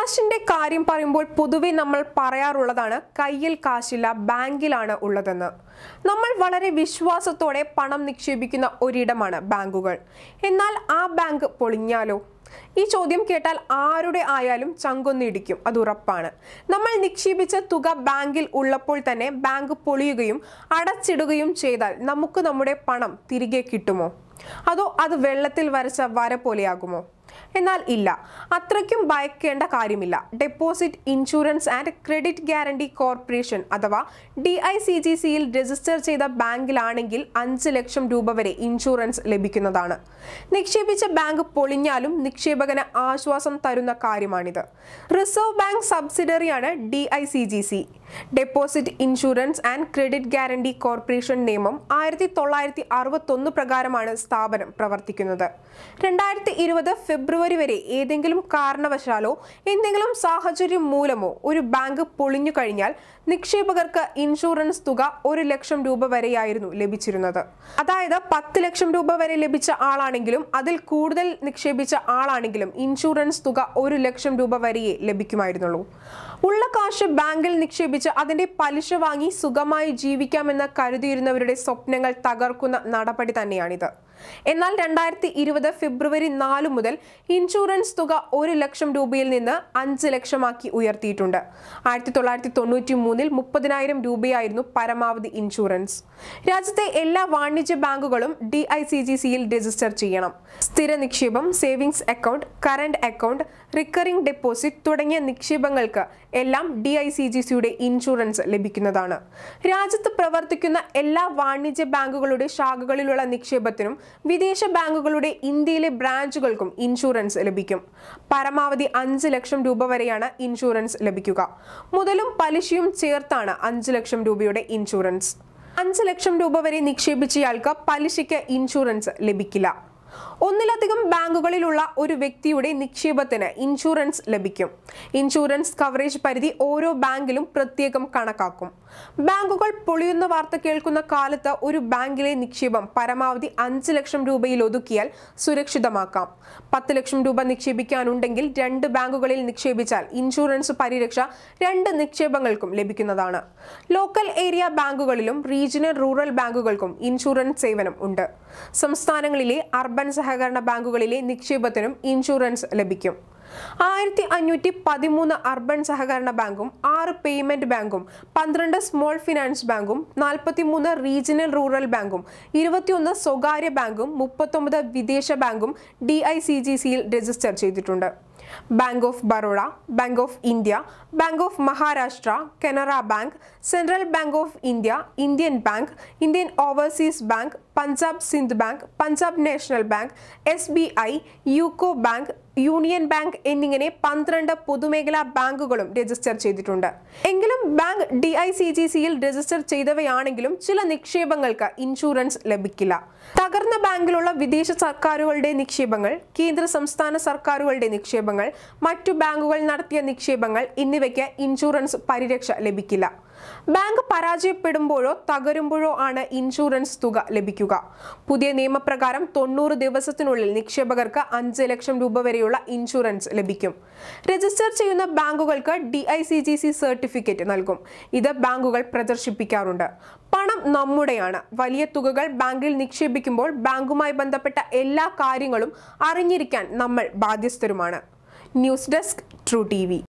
കാശിന്റെ കാര്യം പറയുമ്പോൾ പൊതുവെ നമ്മൾ പറയാറുള്ളതാണ് കയ്യിൽ കാശില്ല ബാങ്കിലാണ് ഉള്ളതെന്ന് നമ്മൾ വളരെ വിശ്വാസത്തോടെ പണം നിക്ഷേപിക്കുന്ന ഒരിടമാണ് ബാങ്കുകൾ എന്നാൽ ആ ബാങ്ക് പൊളിഞ്ഞാലോ ഈ ചോദ്യം കേട്ടാൽ ആരുടെ ആയാലും ചങ്കൊന്നിടിക്കും അത് ഉറപ്പാണ് നമ്മൾ നിക്ഷേപിച്ച തുക ബാങ്കിൽ ഉള്ളപ്പോൾ തന്നെ ബാങ്ക് പൊളിയുകയും അടച്ചിടുകയും ചെയ്താൽ നമുക്ക് നമ്മുടെ പണം തിരികെ കിട്ടുമോ അതോ അത് വെള്ളത്തിൽ വരച്ച വര പോലെയാകുമോ എന്നാൽ ഇല്ല അത്രയ്ക്കും ഭയക്കേണ്ട കാര്യമില്ല deposit insurance and credit guarantee corporation അഥവാ ഡി ഐ സി ജി സിയിൽ രജിസ്റ്റർ ചെയ്ത ബാങ്കിലാണെങ്കിൽ അഞ്ച് ലക്ഷം രൂപ വരെ ഇൻഷുറൻസ് ലഭിക്കുന്നതാണ് നിക്ഷേപിച്ച ബാങ്ക് പൊളിഞ്ഞാലും നിക്ഷേപകന് ആശ്വാസം തരുന്ന കാര്യമാണിത് റിസർവ് ബാങ്ക് സബ്സിഡറിയാണ് D I C G C deposit insurance and credit guarantee corporation നിയമം ആയിരത്തി തൊള്ളായിരത്തി അറുപത്തൊന്ന് പ്രകാരമാണ് സ്ഥാപനം പ്രവർത്തിക്കുന്നത് രണ്ടായിരത്തി ഇരുപത് ഫെബ്രുവരി വരെ ഏതെങ്കിലും കാരണവശാലോ എന്തെങ്കിലും സാഹചര്യം മൂലമോ ഒരു ബാങ്ക് പൊളിഞ്ഞു കഴിഞ്ഞാൽ നിക്ഷേപകർക്ക് ഇൻഷുറൻസ് തുക ഒരു ലക്ഷം രൂപ വരെയായിരുന്നു ലഭിച്ചിരുന്നത് അതായത് പത്ത് ലക്ഷം രൂപ വരെ ലഭിച്ച ആളാണെങ്കിലും അതിൽ കൂടുതൽ നിക്ഷേപിച്ച ആളാണെങ്കിലും ഇൻഷുറൻസ് തുക ഒരു ലക്ഷം രൂപ വരെയേ ലഭിക്കുമായിരുന്നുള്ളൂ ഉള്ള കാശ് ബാങ്കിൽ നിക്ഷേപിച്ച് അതിന്റെ പലിശ വാങ്ങി സുഖമായി ജീവിക്കാമെന്ന് കരുതിയിരുന്നവരുടെ സ്വപ്നങ്ങൾ തകർക്കുന്ന നടപടി തന്നെയാണിത് എന്നാൽ രണ്ടായിരത്തി ഇരുപത് ഫെബ്രുവരി നാല് മുതൽ ഇൻഷുറൻസ് തുക ഒരു ലക്ഷം രൂപയിൽ നിന്ന് അഞ്ച് ലക്ഷമാക്കി ഉയർത്തിയിട്ടുണ്ട് ആയിരത്തി തൊള്ളായിരത്തി തൊണ്ണൂറ്റി മൂന്നിൽ മുപ്പതിനായിരം രൂപയായിരുന്നു പരമാവധി ഇൻഷുറൻസ് രാജ്യത്തെ എല്ലാ വാണിജ്യ ബാങ്കുകളും ഡി ഐ സി ജി സിയിൽ രജിസ്റ്റർ ചെയ്യണം സ്ഥിര നിക്ഷേപം savings account current account recurring deposit തുടങ്ങിയ നിക്ഷേപങ്ങൾക്ക് എല്ലാം ഡി ഐ സി ജി സിയുടെ ഇൻഷുറൻസ് ലഭിക്കുന്നതാണ് രാജ്യത്ത് പ്രവർത്തിക്കുന്ന എല്ലാ വാണിജ്യ ബാങ്കുകളുടെ ശാഖകളിലുള്ള നിക്ഷേപത്തിനും വിദേശ ബാങ്കുകളുടെ ഇന്ത്യയിലെ ബ്രാഞ്ചുകൾക്കും ഇൻഷുറൻസ് ലഭിക്കും പരമാവധി അഞ്ച് ലക്ഷം രൂപ വരെയാണ് ഇൻഷുറൻസ് ലഭിക്കുക മുതലും പലിശയും ചേർത്താണ് അഞ്ച് ലക്ഷം രൂപയുടെ ഇൻഷുറൻസ് അഞ്ച് ലക്ഷം രൂപ വരെ നിക്ഷേപിച്ചയാൾക്ക് പലിശയ്ക്ക് ഇൻഷുറൻസ് ലഭിക്കില്ല ഒന്നിലധികം ബാങ്കുകളിലുള്ള ഒരു വ്യക്തിയുടെ നിക്ഷേപത്തിന് ഇൻഷുറൻസ് ലഭിക്കും ഇൻഷുറൻസ് കവറേജ് പരിധി ഓരോ ബാങ്കിലും പ്രത്യേകം കണക്കാക്കും ബാങ്കുകൾ പൊളിയുന്ന വാർത്ത കേൾക്കുന്ന കാലത്ത് ഒരു ബാങ്കിലെ നിക്ഷേപം പരമാവധി അഞ്ച് ലക്ഷം രൂപയിൽ ഒതുക്കിയാൽ സുരക്ഷിതമാക്കാം പത്ത് ലക്ഷം രൂപ നിക്ഷേപിക്കാനുണ്ടെങ്കിൽ രണ്ട് ബാങ്കുകളിൽ നിക്ഷേപിച്ചാൽ ഇൻഷുറൻസ് പരിരക്ഷ രണ്ട് നിക്ഷേപങ്ങൾക്കും ലഭിക്കുന്നതാണ് ലോക്കൽ ഏരിയ ബാങ്കുകളിലും റീജിയണൽ റൂറൽ ബാങ്കുകൾക്കും ഇൻഷുറൻസ് സേവനം ഉണ്ട് സംസ്ഥാനങ്ങളിലെ അർബൻ സഹകരണ ബാങ്കുകളിലെ നിക്ഷേപത്തിനും ഇൻഷുറൻസ് ലഭിക്കും ആയിരത്തി അഞ്ഞൂറ്റി പതിമൂന്ന് അർബൻ സഹകരണ ബാങ്കും ആറ് പേയ്മെന്റ് ബാങ്കും പന്ത്രണ്ട് സ്മോൾ ഫിനാൻസ് ബാങ്കും നാൽപ്പത്തിമൂന്ന് റീജിയണൽ റൂറൽ ബാങ്കും ഇരുപത്തിയൊന്ന് സ്വകാര്യ ബാങ്കും മുപ്പത്തൊമ്പത് വിദേശ ബാങ്കും ഡി ഐ സി ജി സിയിൽ രജിസ്റ്റർ ചെയ്തിട്ടുണ്ട് bank of Baroda bank of India bank of Maharashtra Canara bank central bank of India Indian bank Indian overseas bank Punjab Sind bank Punjab national bank S B I UCO bank union bank എന്നിങ്ങനെ പന്ത്രണ്ട് പൊതുമേഖലാ ബാങ്കുകളും register ചെയ്തിട്ടുണ്ട് എങ്കിലും bank D I C G സിയിൽ register ചെയ്തവയാണെങ്കിലും ചില നിക്ഷേപങ്ങൾക്ക് ഇൻഷുറൻസ് ലഭിക്കില്ല തകർന്ന ബാങ്കിലുള്ള വിദേശ സർക്കാരുകളുടെ നിക്ഷേപങ്ങൾ കേന്ദ്ര സംസ്ഥാന സർക്കാരുകളുടെ നിക്ഷേപങ്ങൾ മറ്റു ബാങ്കുകൾ നടത്തിയ നിക്ഷേപങ്ങൾ എന്നിവയ്ക്ക് ഇൻഷുറൻസ് പരിരക്ഷ ലഭിക്കില്ല ബാങ്ക് പരാജയപ്പെടുമ്പോഴോ തകരുമ്പോഴോ ആണ് ഇൻഷുറൻസ് തുക ലഭിക്കുക പുതിയ നിയമപ്രകാരം തൊണ്ണൂറ് ദിവസത്തിനുള്ളിൽ നിക്ഷേപകർക്ക് അഞ്ച് ലക്ഷം രൂപ വരെയുള്ള ഇൻഷുറൻസ് ലഭിക്കും രജിസ്റ്റർ ചെയ്യുന്ന ബാങ്കുകൾക്ക് D I C G C certificate നൽകും ഇത് ബാങ്കുകൾ പ്രദർശിപ്പിക്കാറുണ്ട് പണം നമ്മുടെയാണ് വലിയ തുകകൾ ബാങ്കിൽ നിക്ഷേപിക്കുമ്പോൾ ബാങ്കുമായി ബന്ധപ്പെട്ട എല്ലാ കാര്യങ്ങളും അറിഞ്ഞിരിക്കാൻ നമ്മൾ ബാധ്യസ്ഥരുമാണ് ന്യൂസ് ഡെസ്ക് ട്രൂ ടി